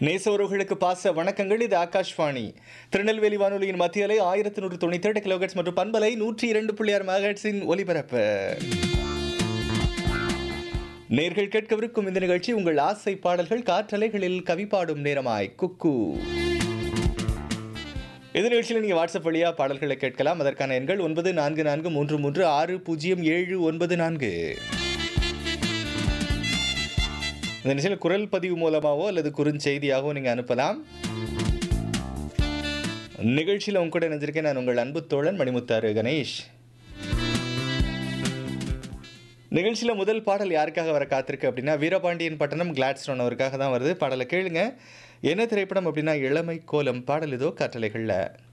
நேசவர்களுக்கு பாச வணக்கங்கள் இது ஆகாஷ்வாணி திருநெல்வேலி வானொலியின் மத்திய அலை ஆயிரத்தி நூற்று தொண்ணூத்தி எட்டு கிலோகட்ஸ் மற்றும் பண்பலை நூற்றி இரண்டு புள்ளி ஆறு மெகாஹெட்ஸின் ஒலிபரப்பு நேர்கள் கேட்கவிருக்கும் இந்த நிகழ்ச்சி உங்கள் ஆசை பாடல்கள் காற்றலைகளில் கவி பாடும் நேரமாய் குக்கு இந்த நிகழ்ச்சியில் நீங்கள் வாட்ஸ்அப் வழியாக பாடல்களை கேட்கலாம் அதற்கான எண்கள் ஒன்பது நான்கு நான்கு மூன்று மூன்று ஆறு பூஜ்ஜியம் ஏழு ஒன்பது நான்கு இந்த நிகழ்ச்சியில் குரல் பதிவு மூலமாகவோ அல்லது குறுஞ்செய்தியாகவோ நீங்கள் அனுப்பலாம் நிகழ்ச்சியில் உங்க கூட நினைஞ்சிருக்கேன் நான் உங்கள் அன்பு தோழன் மணிமுத்தாறு கணேஷ் நிகழ்ச்சியில் முதல் பாடல் யாருக்காக வர காத்திருக்கு அப்படின்னா வீரபாண்டியன் பட்டணம் கிளாட்ஸ்டோன் அவருக்காக தான் வருது பாடலை கேளுங்க என்ன திரைப்படம் அப்படின்னா இளமை கோலம் பாடல் இதோ காற்றலைகளில்